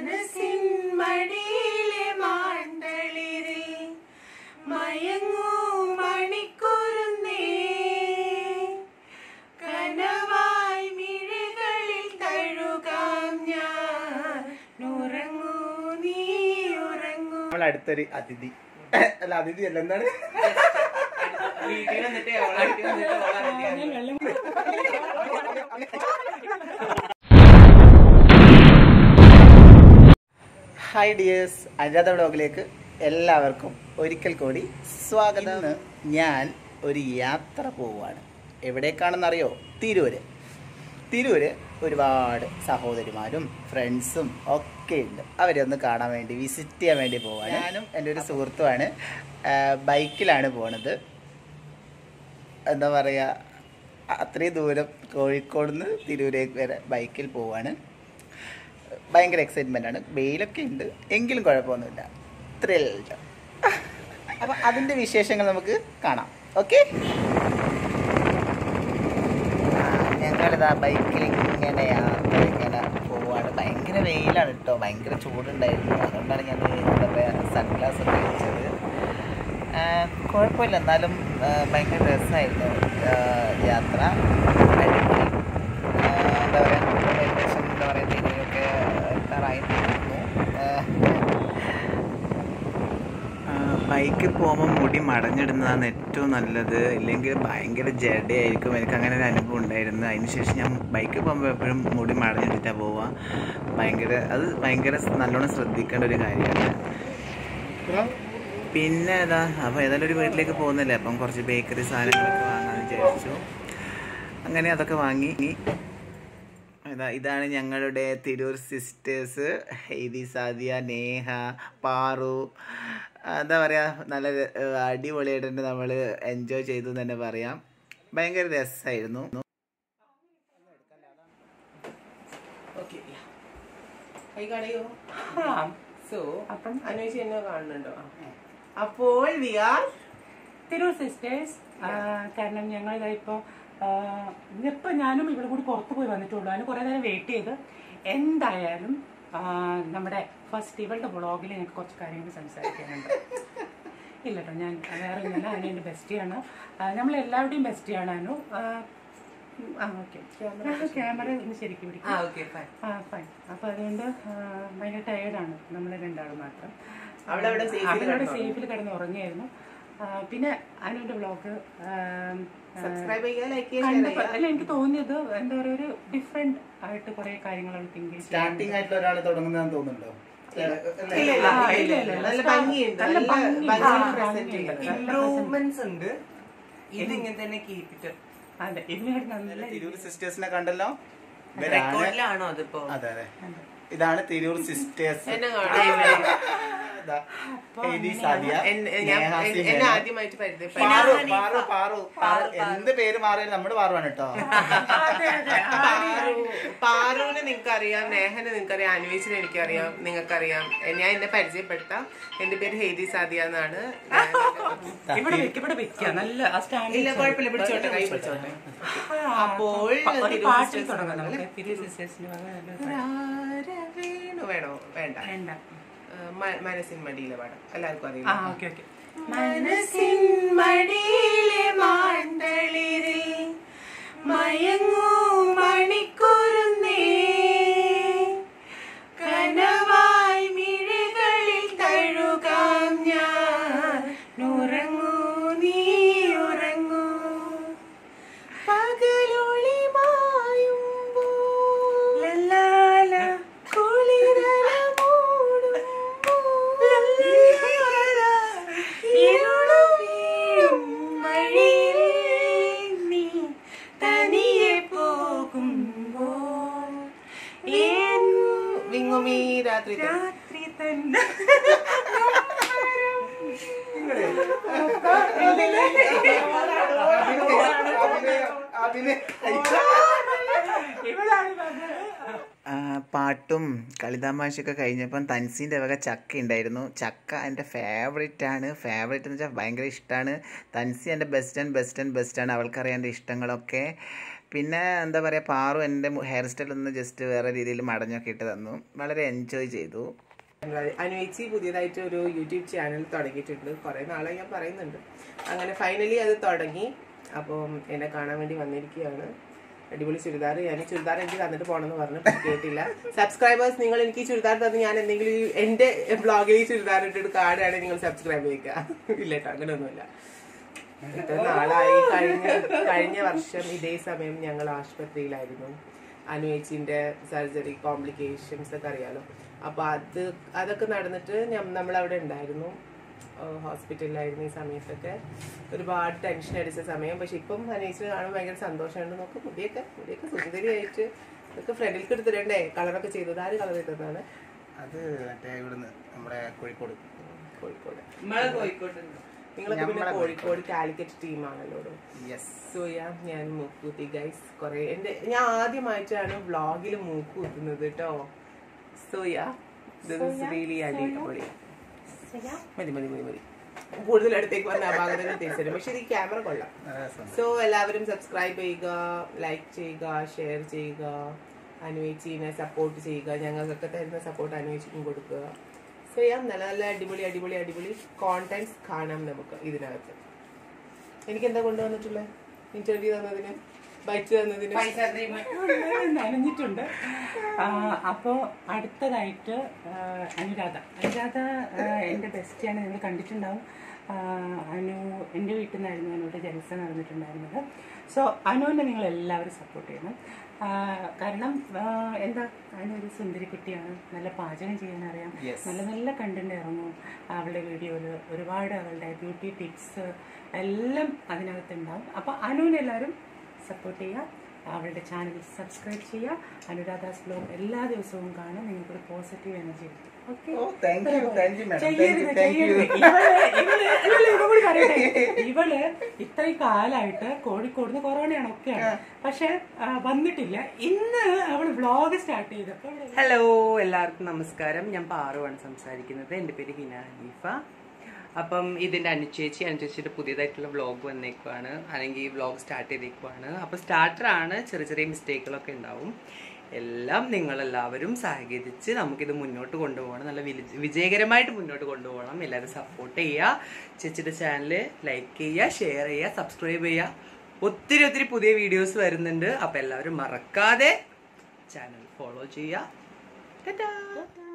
മനസ്സിൻ മടിയിലെ മാണ്ടളിരിൽ മയങ്ങൂ മണിക്കുരുന്നേ കനവായി മിഴികളിൽ തഴുകാം ഞാൻ ഉറങ്ങൂ നീ ഉറങ്ങൂ നമ്മൾ അടുത്തൊരു അതിഥി അല്ല അതിഥി അല്ല എന്താണ് വീട്ടിൽ വന്നിട്ട് ഓളെ വീട്ടിൽ വന്നിട്ട് ഓളെ റെഡിയാണ് ഹായ് ഡിയേഴ്സ് അനുരാധ വ്ളോഗിലേക്ക് എല്ലാവർക്കും ഒരിക്കൽ കൂടി സ്വാഗതം ഇന്ന് ഞാൻ ഒരു യാത്ര പോവുകയാണ് എവിടേക്കാണെന്നറിയോ തിരൂര് തിരൂര് ഒരുപാട് സഹോദരിമാരും ഫ്രണ്ട്സും ഒക്കെ ഉണ്ട് അവരെ ഒന്ന് കാണാൻ വേണ്ടി വിസിറ്റ് ചെയ്യാൻ വേണ്ടി പോവാണ് ഞാനും എൻ്റെ ഒരു സുഹൃത്തുമാണ് ആ, ബൈക്കിലാണ് പോണത് എന്താ പറയുക അത്രയും ദൂരം കോഴിക്കോട് നിന്ന് തിരൂരേക്ക് വരെ ബൈക്കിൽ പോവാണ് ഭയങ്കര എക്സൈറ്റ്മെൻ്റ് ആണ് വെയിലൊക്കെ ഉണ്ട് എങ്കിലും കുഴപ്പമൊന്നുമില്ല ത്രിൽഡ് അപ്പം അതിൻ്റെ വിശേഷങ്ങൾ നമുക്ക് കാണാം ഓക്കെ ഞങ്ങളിതാ ബൈക്കിൽ ഇങ്ങനെ യാത്ര ഇങ്ങനെ പോവാണ് ഭയങ്കര വെയിലാണ് കേട്ടോ ഭയങ്കര ചൂടുണ്ടായിരുന്നു അതുകൊണ്ടാണ് ഞാൻ എന്താ പറയുക സൺഗ്ലാസ് ഒക്കെ വെച്ചത് ആ, കുഴപ്പമില്ല എന്നാലും ആ, ഭയങ്കര രസമായിരുന്നു ആ, യാത്ര അടിപൊളി ആ, എന്താ പറയുക ഏകദേശം എന്താ പറയുക തിരിയൊക്കെ എത്താറായി തോന്നുന്നു ബൈക്കിൽ പോകുമ്പോൾ മുടി മടഞ്ഞിടുന്നതാണ് ഏറ്റവും നല്ലത് ഇല്ലെങ്കിൽ ഭയങ്കര ജഡയായിരിക്കും എനിക്ക് അങ്ങനെ ഒരു അനുഭവം ഉണ്ടായിരുന്നു അതിനുശേഷം ഞാൻ ബൈക്കിൽ പോകുമ്പോൾ എപ്പോഴും മുടി മടഞ്ഞിട്ടിട്ടാണ് പോവുക ഭയങ്കര അത് ഭയങ്കര നല്ലോണം ശ്രദ്ധിക്കേണ്ട ഒരു കാര്യമാണ് പിന്നെ ഏതാ അപ്പോൾ ഏതായാലും ഒരു വീട്ടിലേക്ക് പോകുന്നില്ലേ അപ്പം കുറച്ച് ബേക്കറി സാധനങ്ങളൊക്കെ വാങ്ങാമെന്ന് വിചാരിച്ചു അങ്ങനെ അതൊക്കെ വാങ്ങി ഇതാ ഇതാണ് ഞങ്ങളുടെ തിരൂർ സിസ്റ്റേഴ്സ് ഹെയ്തി സാദിയ നേഹ പാറു എന്താ പറയുക നല്ല ര- ഏഹ് അടിപൊളിയായിട്ട് തന്നെ നമ്മൾ എൻജോയ് ചെയ്തു എന്ന് തന്നെ പറയാം ഭയങ്കര രസമായിരുന്നു ഓക്കെ കൈ കളയോ സോ അപ്പം അന്വേഷിച്ച് എന്നെ കാണുന്നുണ്ടോ അപ്പോൾ വി ആർ തിരൂർ സിസ്റ്റേഴ്സ് കാരണം ഞങ്ങൾ ഇപ്പോൾ ഇന്നിപ്പോൾ ഞാനും ഇവിടെ കൂടി പുറത്ത് പോയി വന്നിട്ടുള്ളൂ അതിന് കുറേ നേരം വെയിറ്റ് ചെയ്ത് എന്തായാലും ആ, നമ്മുടെ ഫസ്റ്റ് ഇവളുടെ വ്ളോഗിൽ ഞങ്ങൾക്ക് കുറച്ച് കാര്യങ്ങൾ സംസാരിക്കാനുണ്ട് ഇല്ല കേട്ടോ ഞാൻ വേറെ ഒന്നുമില്ല അനു എൻ്റെ ബെസ്റ്റിയാണ് നമ്മൾ എല്ലാവരുടെയും ബെസ്റ്റിയാണ് അനു ആ, ഉം, ആ ഓക്കെ ക്യാമറ ഒന്ന് ശരിക്കും പിടിക്കും ആ ഓക്കെ ഫൈൻ ആ ഫൈൻ അപ്പോൾ അതുകൊണ്ട് ആ, ഭയങ്കര ടയേർഡാണ് നമ്മൾ രണ്ടാളും മാത്രം അവളവിടെ safe ൽ അവളവിടെ കിടന്ന് സേഫിൽ കിടന്ന് ഉറങ്ങിയായിരുന്നു ആ, പിന്നെ അനുവിന്റെ വ്ളോഗ് സബ്സ്ക്രൈബ് ചെയ്യുക ലൈക്ക് ചെയ്യുക ഷെയർ ചെയ്യുക അല്ല എനിക്ക് തോന്നിയത് എന്താ പറയുക ഒരു ഡിഫറെന്റ് ആയിട്ട് കുറെ കാര്യങ്ങൾ തിങ്ക് സ്റ്റാർട്ടിംഗ് ആയിട്ട് ഒരാൾ തുടങ്ങുന്നതെന്ന് തോന്നുന്നുണ്ടോ ഇല്ല ഇല്ല ആ, ഇല്ല ഇല്ല, ഇല്ല ഇല്ല. നല്ല ഭംഗിയുണ്ട് നല്ല നല്ല ഭംഗിയുണ്ട്. ഭംഗിയിൽ ആ, പ്രസന്റ് ഭംഗിയുണ്ട്. ചെയ്യുന്നത് നല്ല ഇംപ്രൂവ്മെന്റ്സ് ഉണ്ട് ഇത് ഇങ്ങനെ തന്നെ കീപ്പിട്ട് അതെ ഇതിനോട് നല്ല തിരൂർ സിസ്റ്റേഴ്സിനെ കണ്ടല്ലോ ഇവരാണ് റെക്കോർഡിലാണോ അതിപ്പോ അതെ അതെ ഇതാണ് തിരൂർ സിസ്റ്റേഴ്സ് എന്നെ കാണാം ഇതാ, ഹെയ്തി സാദിയ എന്നെ ഞാൻ- നേഹ എന്നെ സിംഹ. ആദ്യമായിട്ട് പരിചയപ്പെട്ടു പാറു പാറു പാറു പാറു എന്ത് പേര് മാറിയാലും നമ്മുടെ പാറുവാണ് കേട്ടോ പാറു പാറുവിനെ നിങ്ങൾക്കറിയാം നേഹനെ നിങ്ങൾക്കറിയാം അന്വേഷിനെ എനിക്കറിയാം നിങ്ങൾക്കറിയാം ഞാൻ എന്നെ പരിചയപ്പെടുത്താം എന്റെ പേര് ഹെയ്തി സാദിയ എന്നാണ് ഞാൻ- ഇവിടെ വെക്ക ഇവിടെ വെക്കുക നല്ല ആ സ്റ്റാൻഡ് ഇല്ല കുഴപ്പമില്ല പിടിച്ചോട്ടെ കൈ പിടിച്ചോട്ടെ അപ്പോൾ ഒരു തിരു പാട്ടിൽ sisters തുടങ്ങാം ആണല്ലേ? നമുക്ക് തിരു സിസ്റ്റേഴ്സിന് ആരവേണു വേണോ വേണ്ട വേണ്ട ആ, മ- മനസ്സിൻ മടിയിലെ പാടാം എല്ലാവർക്കും ആ അറിയാം ഓക്കെ ഓക്കെ മനസ്സിൻ മടിയിലെ മാണ്ടളിരിൽ മയങ്ങൂ മണിക്കുരുന്നേ കനവായി മിഴികളിൽ തഴുകാം ഞാൻ ഉറങ്ങൂ നീ ഉറങ്ങൂ പകലൊളി മായുമ്പോൾ ലല്ലാല കുളിരല മൂടുമ്പോൾ ലല്ലാല ഇരുളു വീഴും വഴിയിൽ നീ തനിയെ പോകുമ്പോൾ ഏൻ വിങ്ങുമീ രാത്രി തൻ. രാത്രി തന്നെ ആ, പാട്ടും കളിതാമാശയൊക്കെ കഴിഞ്ഞപ്പം തൻസീൻ്റെ വക ചക്ക ഉണ്ടായിരുന്നു ചക്ക എൻ്റെ ഫേവറേറ്റ് ആണ് ഫേവറേറ്റ് എന്ന് വെച്ചാൽ ഭയങ്കര ഇഷ്ടമാണ് തൻസി എൻ്റെ best and best and best ആണ് അവൾക്കറിയാം എൻ്റെ ഇഷ്ടങ്ങളൊക്കെ പിന്നെ എന്താ പറയുക പാറു എൻ്റെ ഹെയർ സ്റ്റൈൽ ഒന്ന് ജസ്റ്റ് വേറെ രീതിയിൽ മടഞ്ഞൊക്കെ ഇട്ട് തന്നു വളരെ എൻജോയ് ചെയ്തു അനുവേച്ചി പുതിയതായിട്ട് ഒരു യൂട്യൂബ് ചാനൽ തുടങ്ങിയിട്ടുണ്ട് കുറേ നാളായി ഞാൻ പറയുന്നുണ്ട് അങ്ങനെ ഫൈനലി അത് തുടങ്ങി അപ്പം എന്നെ കാണാൻ വേണ്ടി വന്നിരിക്കുകയാണ് അടിപൊളി ചുരിദാർ ഞാൻ ഈ ചുരിദാർ എനിക്ക് തന്നിട്ട് പോകണമെന്ന് പറഞ്ഞു പക്ഷെ കേട്ടില്ല സബ്സ്ക്രൈബേഴ്സ് നിങ്ങൾ എനിക്ക് ഈ ചുരിദാർ തന്ന് ഞാൻ എന്തെങ്കിലും ഈ എൻ്റെ ബ്ലോഗിൽ ഈ ചുരിദാർ ഇട്ടിട്ട് കാണുകയാണെങ്കിൽ നിങ്ങൾ സബ്സ്ക്രൈബ് ചെയ്യുക ഇല്ല കേട്ടോ അങ്ങനെയൊന്നുമില്ല ഇത്ര നാളായി കഴിഞ്ഞ കഴിഞ്ഞ വർഷം ഇതേ സമയം ഞങ്ങൾ ആശുപത്രിയിലായിരുന്നു അനുവേച്ചിന്റെ സർജറി കോംപ്ലിക്കേഷൻസ് ഒക്കെ അറിയാലോ അപ്പൊ അത് അതൊക്കെ നടന്നിട്ട് നമ്മൾ അവിടെ ഉണ്ടായിരുന്നു ഹോസ്പിറ്റലിലായിരുന്നു ഈ സമയത്തൊക്കെ ഒരുപാട് ടെൻഷൻ അടിച്ച സമയം പക്ഷെ ഇപ്പം അനുവേച്ചിനെ കാണുമ്പോൾ ഭയങ്കര സന്തോഷമുണ്ട് നോക്ക് മുടിയൊക്കെ മുടിയൊക്കെ സുന്ദരിയായിട്ട് ഇതൊക്കെ ഫ്രണ്ടിലേക്ക് എടുത്തിടണ്ടേ കളറൊക്കെ ചെയ്തത് ആര് കളർ ചെയ്തതാണ് അത് മറ്റേ ഇവിടുന്ന് നമ്മുടെ കോഴിക്കോട് കോഴിക്കോട് നമ്മളെ കോഴിക്കോട്ട് നിങ്ങളൊക്കെ പിന്നെ കോഴിക്കോട് കാലിക്കറ്റ് ടീമാണല്ലോ യെസ് സോയ ഞാൻ മൂക്കുത്തി ഗൈസ് കുറെ എന്റെ ഞാൻ ആദ്യമായിട്ടാണ് വ്ളോഗിൽ മൂക്ക് കുത്തുന്നത് കേട്ടോ സോയ റിയലി അടിപൊളി മതി മതി മതി മതി കൂടുതൽ അടുത്തേക്ക് വന്ന ആ ഭാഗത്തേക്ക് തിരിച്ചരും പക്ഷെ ഇത് ഈ ക്യാമറ കൊള്ളാം സോ എല്ലാവരും സബ്സ്ക്രൈബ് ചെയ്യുക ലൈക്ക് ചെയ്യുക ഷെയർ ചെയ്യുക അനുവേച്ചിനെ സപ്പോർട്ട് ചെയ്യുക ഞങ്ങൾക്കൊക്കെ തരുന്ന സപ്പോർട്ട് അനുവേച്ചിക്കും കൊടുക്കുക സോ യാ നല്ല നല്ല അടിപൊളി അടിപൊളി അടിപൊളി കോണ്ടന്റ്സ് കാണാം നമുക്ക് ഇതിനകത്ത് എനിക്ക് എന്താ കൊണ്ടുവന്നിട്ടുള്ളത് ഇന്റർവ്യൂ തന്നതിന് ബൈറ്റ് തന്നതിന് പൈസ നനഞ്ഞിട്ടുണ്ട് ആ, അപ്പോ അടുത്തതായിട്ട് ആ, അനുരാധ അനുരാധ ആ, എൻ്റെ ബെസ്റ്റിയാണ് നിങ്ങൾ കണ്ടിട്ടുണ്ടാവും ആ, അനു എൻ്റെ വീട്ടിൽ നിന്നായിരുന്നു അനുവിൻ്റെ ജലസ നടന്നിട്ടുണ്ടായിരുന്നത് സോ അനുവിനെ നിങ്ങൾ എല്ലാവരും സപ്പോർട്ട് ചെയ്യണം ആ, കാരണം ആ, എന്താ അനു ഒരു സുന്ദരി കുട്ടിയാണ് നല്ല പാചകം ചെയ്യാൻ അറിയാം നല്ല നല്ല കണ്ടന്റ് ഇറങ്ങും അവളുടെ വീഡിയോയിൽ ഒരുപാട് അവളുടെ ബ്യൂട്ടി ടിപ്സ് എല്ലാം അതിനകത്തുണ്ടാവും അപ്പോൾ അനുവിനെ എല്ലാവരും സപ്പോർട്ട് ചെയ്യുക അവളുടെ ചാനൽ സബ്സ്ക്രൈബ് ചെയ്യുക അനുരാധാസ് ബ്ലോഗ് എല്ലാ ദിവസവും കാണാൻ നിങ്ങൾക്കൊരു പോസിറ്റീവ് എനർജി കിട്ടും okay oh thank you thank you madam thank ചെയ്യരുത് യു താങ്ക് യു ചെയ്യരുത് ഇവള് ഇവള് അല്ലല്ല, ഇവളും കൂടി പറയട്ടെ ഇവള് ഇത്രയും കാലായിട്ട് കോഴിക്കോട് നിന്ന് കൊറോണയാണ് ഒക്കെയാണ് പക്ഷെ ആ, വന്നിട്ടില്ല ഇന്ന് അവള് വ്ളോഗ് സ്റ്റാർട്ട് ചെയ്തപ്പോ അവള് ഹലോ എല്ലാവർക്കും നമസ്കാരം ഞാൻ പാറുവാണ് സംസാരിക്കുന്നത് എൻ്റെ പേര് ഹിന ഹനീഫ അപ്പം ഇതിൻ്റെ അനുചേച്ചി അനുചേച്ചിയുടെ പുതിയതായിട്ടുള്ള വ്ളോഗ് വന്നേക്കുവാണ് അല്ലെങ്കിൽ വ്ളോഗ് സ്റ്റാർട്ട് ചെയ്തേക്കുവാണ് അപ്പോൾ സ്റ്റാർട്ടറാണ് ചെറിയ ചെറിയ മിസ്റ്റേക്കുകളൊക്കെ ഉണ്ടാവും എല്ലാം നിങ്ങളെല്ലാവരും സഹകരിച്ച് നമുക്കിത് മുന്നോട്ട് കൊണ്ടുപോകണം നല്ല വിജ- വിജയകരമായിട്ട് മുന്നോട്ട് കൊണ്ടുപോകണം എല്ലാവരും സപ്പോർട്ട് ചെയ്യുക ചേച്ചിയുടെ ചാനൽ ലൈക്ക് ചെയ്യുക ഷെയർ ചെയ്യുക സബ്സ്ക്രൈബ് ചെയ്യുക ഒത്തിരി ഒത്തിരി പുതിയ വീഡിയോസ് വരുന്നുണ്ട് അപ്പോൾ എല്ലാവരും മറക്കാതെ ചാനൽ ഫോളോ ചെയ്യുക ടാറ്റാ